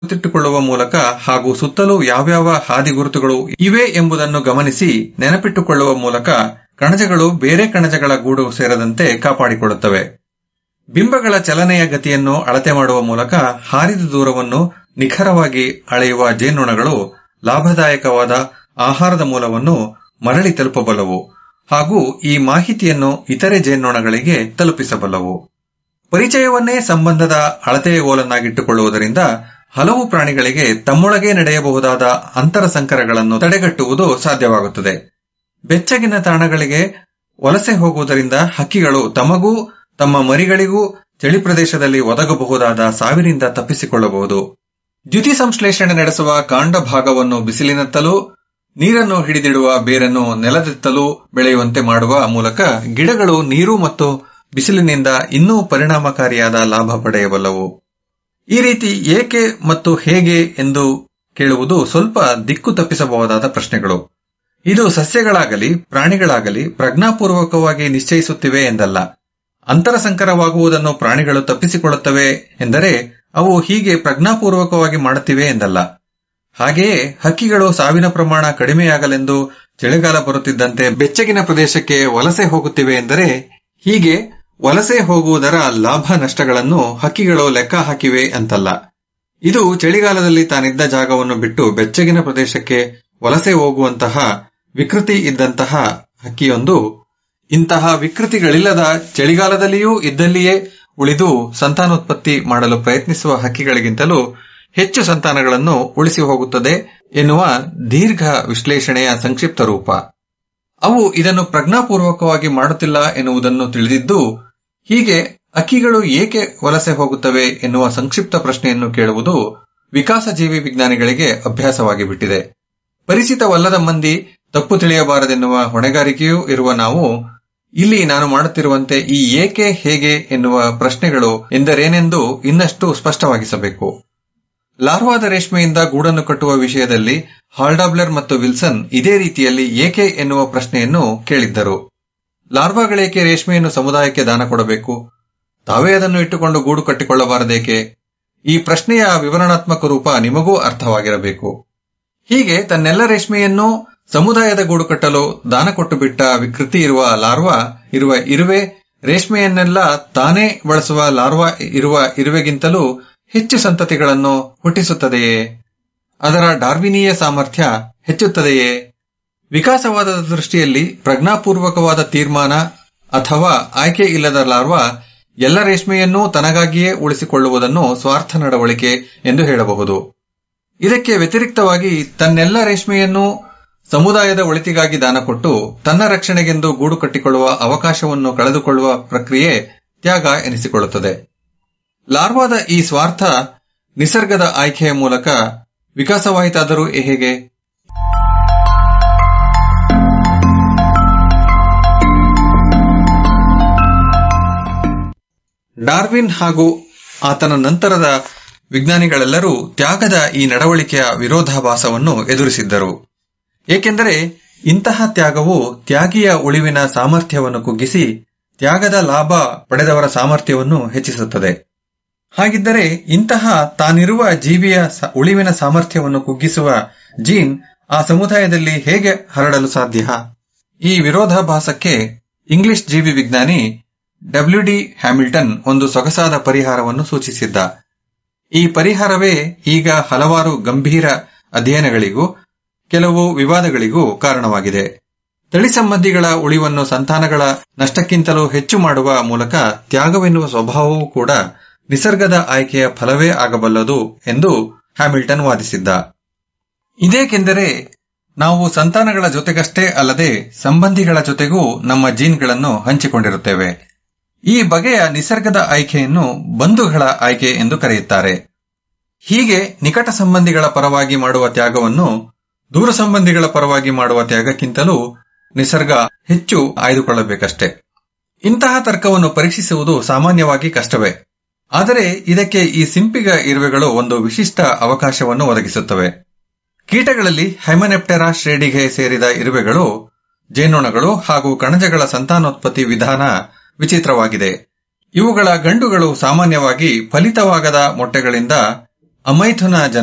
ಗುರುತಿಟ್ಟುಕೊಳ್ಳುವ ಮೂಲಕ ಹಾಗೂ ಸುತ್ತಲೂ ಯಾವ್ಯಾವ ಹಾದಿ ಗುರುತುಗಳು ಇವೆ ಎಂಬುದನ್ನು ಗಮನಿಸಿ ನೆನಪಿಟ್ಟುಕೊಳ್ಳುವ ಮೂಲಕ ಕಣಜಗಳು ಬೇರೆ ಕಣಜಗಳ ಗೂಡು ಸೇರದಂತೆ ಕಾಪಾಡಿಕೊಳ್ಳುತ್ತವೆ ಬಿಂಬಗಳ ಚಲನೆಯ ಗತಿಯನ್ನು ಅಳತೆ ಮಾಡುವ ಮೂಲಕ ಹಾರಿದ ದೂರವನ್ನು ನಿಖರವಾಗಿ ಅಳೆಯುವ ಜೇನುಣಗಳು ಲಾಭದಾಯಕವಾದ ಆಹಾರದ ಮೂಲವನ್ನು ಮರಳಿ ತಲುಪಬಲ್ಲವು ಹಾಗೂ ಈ ಮಾಹಿತಿಯನ್ನು ಇತರೆ ಜೇನ್ನೊಣಗಳಿಗೆ ತಲುಪಿಸಬಲ್ಲವು ಪರಿಚಯವನ್ನೇ ಸಂಬಂಧದ ಅಳತೆಗೋಲನ್ನಾಗಿಟ್ಟುಕೊಳ್ಳುವುದರಿಂದ ಹಲವು ಪ್ರಾಣಿಗಳಿಗೆ ತಮ್ಮೊಳಗೆ ನಡೆಯಬಹುದಾದ ಅಂತರ ಸಂಕರಗಳನ್ನು ತಡೆಗಟ್ಟುವುದು ಸಾಧ್ಯವಾಗುತ್ತದೆ ಬೆಚ್ಚಗಿನ ತಾಣಗಳಿಗೆ ವಲಸೆ ಹೋಗುವುದರಿಂದ ಹಕ್ಕಿಗಳು ತಮಗೂ ತಮ್ಮ ಮರಿಗಳಿಗೂ ಚಳಿ ಪ್ರದೇಶದಲ್ಲಿ ಒದಗಬಹುದಾದ ಸಾವಿನಿಂದ ತಪ್ಪಿಸಿಕೊಳ್ಳಬಹುದು ದ್ಯುತಿ ಸಂಶ್ಲೇಷಣೆ ನಡೆಸುವ ಕಾಂಡ ಭಾಗವನ್ನು ಬಿಸಿಲಿನತ್ತಲೂ ನೀರನ್ನು ಹಿಡಿದಿಡುವ ಬೇರನ್ನು ನೆಲದೆತ್ತಲೂ ಬೆಳೆಯುವಂತೆ ಮಾಡುವ ಮೂಲಕ ಗಿಡಗಳು ನೀರು ಮತ್ತು ಬಿಸಿಲಿನಿಂದ ಇನ್ನೂ ಪರಿಣಾಮಕಾರಿಯಾದ ಲಾಭ ಪಡೆಯಬಲ್ಲವು ಈ ರೀತಿ ಏಕೆ ಮತ್ತು ಹೇಗೆ ಎಂದು ಕೇಳುವುದು ಸ್ವಲ್ಪ ದಿಕ್ಕು ತಪ್ಪಿಸಬಹುದಾದ ಪ್ರಶ್ನೆಗಳು ಇದು ಸಸ್ಯಗಳಾಗಲಿ ಪ್ರಾಣಿಗಳಾಗಲಿ ಪ್ರಜ್ಞಾಪೂರ್ವಕವಾಗಿ ನಿಶ್ಚಯಿಸುತ್ತಿವೆ ಎಂದಲ್ಲ ಅಂತರ ಸಂಕರವಾಗುವುದನ್ನು ಪ್ರಾಣಿಗಳು ತಪ್ಪಿಸಿಕೊಳ್ಳುತ್ತವೆ ಎಂದರೆ ಅವು ಹೀಗೆ ಪ್ರಜ್ಞಾಪೂರ್ವಕವಾಗಿ ಮಾಡುತ್ತಿವೆ ಎಂದಲ್ಲ ಹಾಗೆಯೇ ಹಕ್ಕಿಗಳು ಸಾವಿನ ಪ್ರಮಾಣ ಕಡಿಮೆಯಾಗಲೆಂದು ಚಳಿಗಾಲ ಬರುತ್ತಿದ್ದಂತೆ ಬೆಚ್ಚಗಿನ ಪ್ರದೇಶಕ್ಕೆ ವಲಸೆ ಹೋಗುತ್ತಿವೆ ಎಂದರೆ ಹೀಗೆ ವಲಸೆ ಹೋಗುವುದರ ಲಾಭ ನಷ್ಟಗಳನ್ನು ಹಕ್ಕಿಗಳು ಲೆಕ್ಕ ಹಾಕಿವೆ ಅಂತಲ್ಲ ಇದು ಚಳಿಗಾಲದಲ್ಲಿ ತಾನಿದ್ದ ಜಾಗವನ್ನು ಬಿಟ್ಟು ಬೆಚ್ಚಗಿನ ಪ್ರದೇಶಕ್ಕೆ ವಲಸೆ ಹೋಗುವಂತಹ ವಿಕೃತಿ ಇದ್ದಂತಹ ಹಕ್ಕಿಯೊಂದು ಇಂತಹ ವಿಕೃತಿಗಳಿಲ್ಲದ ಚಳಿಗಾಲದಲ್ಲಿಯೂ ಇದ್ದಲ್ಲಿಯೇ ಉಳಿದು ಸಂತಾನೋತ್ಪತ್ತಿ ಮಾಡಲು ಪ್ರಯತ್ನಿಸುವ ಹಕ್ಕಿಗಳಿಗಿಂತಲೂ ಹೆಚ್ಚು ಸಂತಾನಗಳನ್ನು ಉಳಿಸಿ ಹೋಗುತ್ತದೆ ಎನ್ನುವ ದೀರ್ಘ ವಿಶ್ಲೇಷಣೆಯ ಸಂಕ್ಷಿಪ್ತ ರೂಪ ಅವು ಇದನ್ನು ಪ್ರಜ್ಞಾಪೂರ್ವಕವಾಗಿ ಮಾಡುತ್ತಿಲ್ಲ ಎನ್ನುವುದನ್ನು ತಿಳಿದಿದ್ದು ಹೀಗೆ ಅಕ್ಕಿಗಳು ಏಕೆ ವಲಸೆ ಹೋಗುತ್ತವೆ ಎನ್ನುವ ಸಂಕ್ಷಿಪ್ತ ಪ್ರಶ್ನೆಯನ್ನು ಕೇಳುವುದು ವಿಕಾಸ ಜೀವಿ ವಿಜ್ಞಾನಿಗಳಿಗೆ ಅಭ್ಯಾಸವಾಗಿ ಬಿಟ್ಟಿದೆ ಪರಿಚಿತವಲ್ಲದ ಮಂದಿ ತಪ್ಪು ತಿಳಿಯಬಾರದೆನ್ನುವ ಹೊಣೆಗಾರಿಕೆಯೂ ಇರುವ ನಾವು ಇಲ್ಲಿ ನಾನು ಮಾಡುತ್ತಿರುವಂತೆ ಈ ಏಕೆ ಹೇಗೆ ಎನ್ನುವ ಪ್ರಶ್ನೆಗಳು ಎಂದರೇನೆಂದು ಇನ್ನಷ್ಟು ಸ್ಪಷ್ಟವಾಗಿಸಬೇಕು ಲಾರ್ವಾದ ರೇಷ್ಮೆಯಿಂದ ಗೂಡನ್ನು ಕಟ್ಟುವ ವಿಷಯದಲ್ಲಿ ಹಾಲ್ಡಾಬ್ಲರ್ ಮತ್ತು ವಿಲ್ಸನ್ ಇದೇ ರೀತಿಯಲ್ಲಿ ಏಕೆ ಎನ್ನುವ ಪ್ರಶ್ನೆಯನ್ನು ಕೇಳಿದ್ದರು ಲಾರ್ವಾಗಳೇಕೆ ರೇಷ್ಮೆಯನ್ನು ಸಮುದಾಯಕ್ಕೆ ದಾನ ಕೊಡಬೇಕು ತಾವೇ ಅದನ್ನು ಇಟ್ಟುಕೊಂಡು ಗೂಡು ಕಟ್ಟಿಕೊಳ್ಳಬಾರದೇಕೆ ಈ ಪ್ರಶ್ನೆಯ ವಿವರಣಾತ್ಮಕ ರೂಪ ನಿಮಗೂ ಅರ್ಥವಾಗಿರಬೇಕು ಹೀಗೆ ತನ್ನೆಲ್ಲ ರೇಷ್ಮೆಯನ್ನು ಸಮುದಾಯದ ಗೂಡು ಕಟ್ಟಲು ದಾನ ಕೊಟ್ಟು ಬಿಟ್ಟ ವಿಕೃತಿ ಇರುವ ಲಾರ್ವಾ ಇರುವ ಇರುವೆ ರೇಷ್ಮೆಯನ್ನೆಲ್ಲ ತಾನೇ ಬಳಸುವ ಲಾರ್ವಾ ಇರುವ ಇರುವೆಗಿಂತಲೂ ಹೆಚ್ಚು ಸಂತತಿಗಳನ್ನು ಹುಟ್ಟಿಸುತ್ತದೆಯೇ ಅದರ ಡಾರ್ವಿನೀಯ ಸಾಮರ್ಥ್ಯ ಹೆಚ್ಚುತ್ತದೆಯೇ ವಿಕಾಸವಾದದ ದೃಷ್ಟಿಯಲ್ಲಿ ಪ್ರಜ್ಞಾಪೂರ್ವಕವಾದ ತೀರ್ಮಾನ ಅಥವಾ ಆಯ್ಕೆ ಇಲ್ಲದ ಲಾರ್ವಾ ಎಲ್ಲ ರೇಷ್ಮೆಯನ್ನೂ ತನಗಾಗಿಯೇ ಉಳಿಸಿಕೊಳ್ಳುವುದನ್ನು ಸ್ವಾರ್ಥ ನಡವಳಿಕೆ ಎಂದು ಹೇಳಬಹುದು ಇದಕ್ಕೆ ವ್ಯತಿರಿಕ್ತವಾಗಿ ತನ್ನೆಲ್ಲ ರೇಷ್ಮೆಯನ್ನು ಸಮುದಾಯದ ಒಳಿತಿಗಾಗಿ ದಾನ ಕೊಟ್ಟು ತನ್ನ ರಕ್ಷಣೆಗೆಂದು ಗೂಡು ಕಟ್ಟಿಕೊಳ್ಳುವ ಅವಕಾಶವನ್ನು ಕಳೆದುಕೊಳ್ಳುವ ಪ್ರಕ್ರಿಯೆ ತ್ಯಾಗ ಎನಿಸಿಕೊಳ್ಳುತ್ತದೆ ಲಾರ್ವಾದ ಈ ಸ್ವಾರ್ಥ ನಿಸರ್ಗದ ಆಯ್ಕೆಯ ಮೂಲಕ ವಿಕಾಸವಾಯಿತಾದರೂ ಹೇಗೆ ಡಾರ್ವಿನ್ ಹಾಗೂ ಆತನ ನಂತರದ ವಿಜ್ಞಾನಿಗಳೆಲ್ಲರೂ ತ್ಯಾಗದ ಈ ನಡವಳಿಕೆಯ ವಿರೋಧಾಭಾಸವನ್ನು ಎದುರಿಸಿದ್ದರು ಏಕೆಂದರೆ ಇಂತಹ ತ್ಯಾಗವು ತ್ಯಾಗಿಯ ಉಳಿವಿನ ಸಾಮರ್ಥ್ಯವನ್ನು ಕುಗ್ಗಿಸಿ ತ್ಯಾಗದ ಲಾಭ ಪಡೆದವರ ಸಾಮರ್ಥ್ಯವನ್ನು ಹೆಚ್ಚಿಸುತ್ತದೆ ಹಾಗಿದ್ದರೆ ಇಂತಹ ತಾನಿರುವ ಜೀವಿಯ ಉಳಿವಿನ ಸಾಮರ್ಥ್ಯವನ್ನು ಕುಗ್ಗಿಸುವ ಜೀನ್ ಆ ಸಮುದಾಯದಲ್ಲಿ ಹೇಗೆ ಹರಡಲು ಸಾಧ್ಯ ಈ ವಿರೋಧಾಭಾಸಕ್ಕೆ ಇಂಗ್ಲಿಷ್ ಜೀವಿ ವಿಜ್ಞಾನಿ ಡಬ್ಲ್ಯೂ ಡಿ ಹ್ಯಾಮಿಲ್ಟನ್ ಒಂದು ಸೊಗಸಾದ ಪರಿಹಾರವನ್ನು ಸೂಚಿಸಿದ್ದ ಈ ಪರಿಹಾರವೇ ಈಗ ಹಲವಾರು ಗಂಭೀರ ಅಧ್ಯಯನಗಳಿಗೂ ಕೆಲವು ವಿವಾದಗಳಿಗೂ ಕಾರಣವಾಗಿದೆ ತಳಿ ಸಂಬಂಧಿಗಳ ಉಳಿವನ್ನು ಸಂತಾನಗಳ ನಷ್ಟಕ್ಕಿಂತಲೂ ಹೆಚ್ಚು ಮಾಡುವ ಮೂಲಕ ತ್ಯಾಗವೆನ್ನುವ ಸ್ವಭಾವವೂ ಕೂಡ ನಿಸರ್ಗದ ಆಯ್ಕೆಯ ಫಲವೇ ಆಗಬಲ್ಲದು ಎಂದು ಹ್ಯಾಮಿಲ್ಟನ್ ವಾದಿಸಿದ್ದ ಇದೇಕೆಂದರೆ ನಾವು ಸಂತಾನಗಳ ಜೊತೆಗಷ್ಟೇ ಅಲ್ಲದೆ ಸಂಬಂಧಿಗಳ ಜೊತೆಗೂ ನಮ್ಮ ಜೀನ್ಗಳನ್ನು ಹಂಚಿಕೊಂಡಿರುತ್ತೇವೆ ಈ ಬಗೆಯ ನಿಸರ್ಗದ ಆಯ್ಕೆಯನ್ನು ಬಂಧುಗಳ ಆಯ್ಕೆ ಎಂದು ಕರೆಯುತ್ತಾರೆ ಹೀಗೆ ನಿಕಟ ಸಂಬಂಧಿಗಳ ಪರವಾಗಿ ಮಾಡುವ ತ್ಯಾಗವನ್ನು ದೂರ ಸಂಬಂಧಿಗಳ ಪರವಾಗಿ ಮಾಡುವ ತ್ಯಾಗಕ್ಕಿಂತಲೂ ನಿಸರ್ಗ ಹೆಚ್ಚು ಆಯ್ದುಕೊಳ್ಳಬೇಕಷ್ಟೇ ಇಂತಹ ತರ್ಕವನ್ನು ಪರೀಕ್ಷಿಸುವುದು ಸಾಮಾನ್ಯವಾಗಿ ಕಷ್ಟವೇ ಆದರೆ ಇದಕ್ಕೆ ಈ ಸಿಂಪಿಗ ಇರುವೆಗಳು ಒಂದು ವಿಶಿಷ್ಟ ಅವಕಾಶವನ್ನು ಒದಗಿಸುತ್ತವೆ ಕೀಟಗಳಲ್ಲಿ ಹೈಮನೆಪ್ಟೆರಾ ಶ್ರೇಣಿಗೆ ಸೇರಿದ ಇರುವೆಗಳು ಜೇನುಣಗಳು ಹಾಗೂ ಕಣಜಗಳ ಸಂತಾನೋತ್ಪತ್ತಿ ವಿಧಾನ ವಿಚಿತ್ರವಾಗಿದೆ ಇವುಗಳ ಗಂಡುಗಳು ಸಾಮಾನ್ಯವಾಗಿ ಫಲಿತವಾಗದ ಮೊಟ್ಟೆಗಳಿಂದ ಅಮೈಥುನ